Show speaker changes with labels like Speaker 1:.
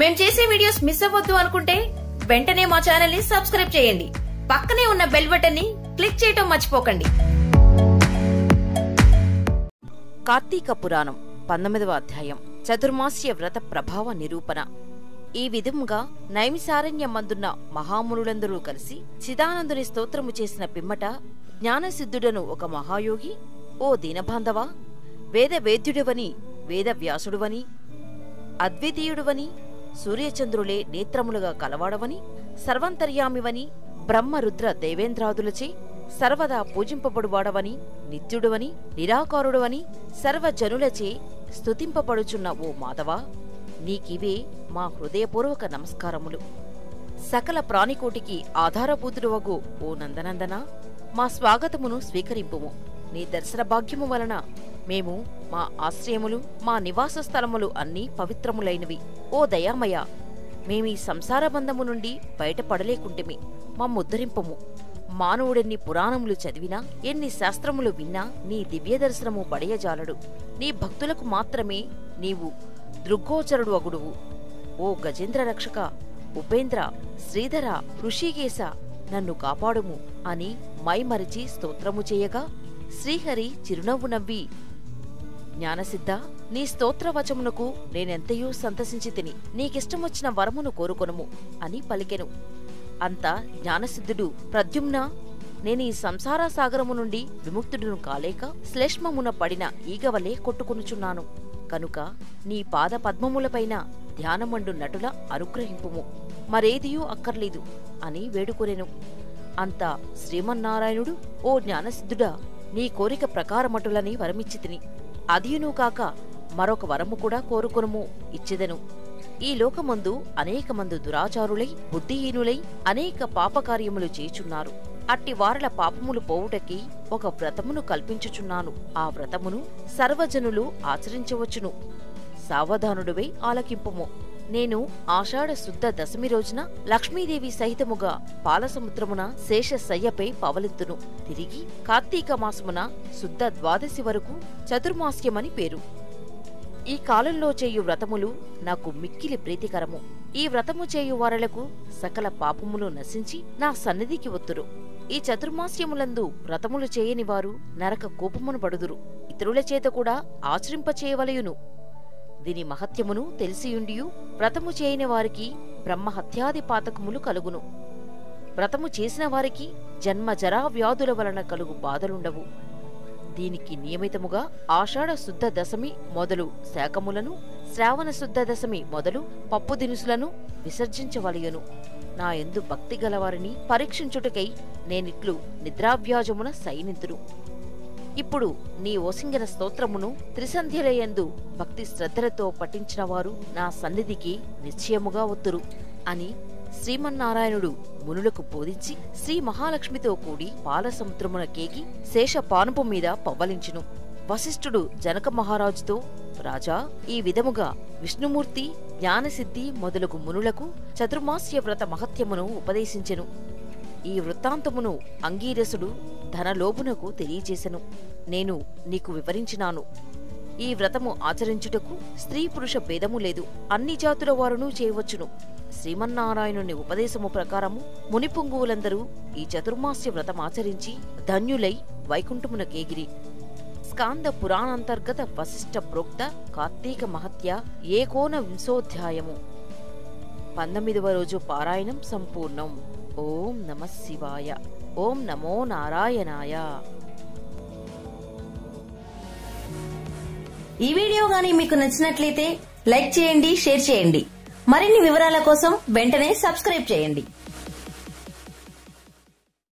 Speaker 1: మేం చేసే videos miss అవ్వద్దు అనుకుంటే వెంటనే మా ఛానల్ ని సబ్స్క్రైబ్ చేయండి పక్కనే ఉన్న బెల్ బటన్ ని క్లిక్ చేయటం మర్చిపోకండి
Speaker 2: కార్తీక పురాణం పంతొమ్మిదవ అధ్యాయం చతుర్మాస్య వ్రత ప్రభావ నిరూపణ ఈ విధముగా నైమిసారణ్యమందున్న మహామునులందరూ కలిసి చిదానందుని స్తోత్రము చేసిన పిమ్మట జ్ఞానసిద్ధుడను ఒక మహాయోగి ఓ దీనబాంధవా వేద వేద్యుడవని వేద వ్యాసుడువని అద్వితీయుడువని సూర్యచంద్రులే నేత్రములుగా కలవాడవని సర్వంతర్యామివని బ్రహ్మరుద్ర దేవేంద్రాదులచే సర్వదా పూజింపబడువాడవని నిత్యుడువని నిరాకారుడువని సర్వజనులచే స్తుతింపబడుచున్న ఓ మాధవా నీకివే మా హృదయపూర్వక నమస్కారములు సకల ప్రాణికోటికి ఆధారభూతుడువగు ఓ నందనందన మా స్వాగతమును స్వీకరింపుము నీ దర్శన భాగ్యము వలన మేము మా ఆశ్రయములు మా నివాస స్థలములు అన్నీ పవిత్రములైనవి ఓ దయామయ మేమీ సంసార బంధము నుండి బయటపడలేకుంటిమి మమ్ముద్ధరింపము మానవుడెన్ని పురాణములు చదివినా ఎన్ని శాస్త్రములు విన్నా నీ దివ్య దర్శనము పడయజాలడు నీ భక్తులకు మాత్రమే నీవు దృగ్గోచరుడు అగుడువు ఓ గజేంద్ర రక్షక ఉపేంద్ర శ్రీధర ఋషికేశ నన్ను కాపాడుము అని మైమరిచి స్తోత్రము చేయగా శ్రీహరి చిరునవ్వు నవ్వి జ్ఞానసిద్ధ నీ స్తోత్రవచమునకు నేనెంతయూ సంతసించి తిని నీకిష్టమొచ్చిన వరమును కోరుకొనుము అని పలికెను అంత జ్ఞానసిద్ధుడు ప్రద్యుమ్న నేను ఈ సంసార సాగరము నుండి విముక్తుడును కాలేక శ్లేష్మమున పడిన ఈగవలే కొట్టుకొనుచున్నాను కనుక నీ పాద పద్మములపైన ధ్యానమండు నటుల అనుగ్రహింపుము మరేదియూ అక్కర్లేదు అని వేడుకొనెను అంత శ్రీమన్నారాయణుడు ఓ జ్ఞానసిద్ధుడా నీ కోరిక ప్రకారమటులని వరమిచ్చితిని అదియును కాక మరొక వరము కూడా కోరుకొనుము ఇచ్చెదను ఈ లోకమందు అనేకమందు దురాచారులై బుద్ధిహీనులై అనేక పాపకార్యములు చేచున్నారు అట్టి వారల పాపములు పోవుటకి ఒక వ్రతమును కల్పించుచున్నాను ఆ వ్రతమును సర్వజనులు ఆచరించవచ్చును సావధానుడివై ఆలకింపుము నేను ఆషాఢ శుద్ధ దశమి రోజున లక్ష్మీదేవి సహితముగా పాలసముద్రమున శేషశయ్యపై పవలింతును తిరిగి కార్తీక మాసమున శుద్ధ ద్వాదశి వరకు చతుర్మాస్యమని పేరు ఈ కాలంలో చేయు వ్రతములు నాకు మిక్కిలి ప్రీతికరము ఈ వ్రతము చేయు వారలకు సకల పాపములు నశించి నా సన్నిధికి ఒత్తురు ఈ చతుర్మాస్యములందు వ్రతములు చేయని వారు నరక కోపమును పడుదురు ఇతరుల చేత కూడా ఆచరింపచేయవలయును దీని మహత్యమును తెలిసియుండియు వ్రతము చేయని వారికి బ్రహ్మహత్యాది పాతకములు కలుగును వ్రతము చేసిన వారికి జన్మ జరా వ్యాధుల వలన కలుగు బాధలుండవు దీనికి నియమితముగా ఆషాఢ శుద్ధ దశమి మొదలు శాకములను శ్రావణ శుద్ధ దశమి మొదలు పప్పు దినుసులను విసర్జించవలయును నా ఎందు భక్తి గలవారిని పరీక్షించుటకై నేనిట్లు నిద్రావ్యాజమున సైనితురు ఇప్పుడు నీ ఓసింగిన స్తోత్రమును త్రిసంధ్యలయందు భక్తి శ్రద్ధలతో పఠించిన వారు నా సన్నిధికి నిశ్చయముగా ఒత్తురు అని శ్రీమన్నారాయణుడు మునులకు బోధించి శ్రీ మహాలక్ష్మితో కూడి పాలసముద్రమున కేకి శేష పానుపు మీద పవ్వలించును వశిష్ఠుడు జనక మహారాజుతో రాజా ఈ విధముగా విష్ణుమూర్తి జ్ఞానసిద్ధి మొదలగు మునులకు చతుర్మాస్య వ్రత మహత్యమును ఉపదేశించెను ఈ వృత్తాంతమును అంగీరసుడు ధనలోభునకు తెలియజేసెను నేను నీకు వివరించినాను ఈ వ్రతము ఆచరించుటకు స్త్రీ పురుష భేదము లేదు అన్ని జాతుల వారును చేయవచ్చును శ్రీమన్నారాయణుని ఉపదేశము ప్రకారము మునిపుంగువులందరూ ఈ చతుర్మాస్య వ్రతం ఆచరించి ధన్యులై వైకుంఠమున కేగిరి స్కాంద పురాణాంతర్గత వశిష్ఠ ప్రోక్త కార్తీక మహత్య ఏకోన వింశోధ్యాయము పంతొమ్మిదవ రోజు పారాయణం సంపూర్ణం ఓం నమ శివాయ ఓం నమో నారాయణాయ
Speaker 1: ఈ వీడియో గానీ మీకు నచ్చినట్లయితే లైక్ చేయండి షేర్ చేయండి మరిన్ని వివరాల కోసం వెంటనే సబ్స్క్రైబ్ చేయండి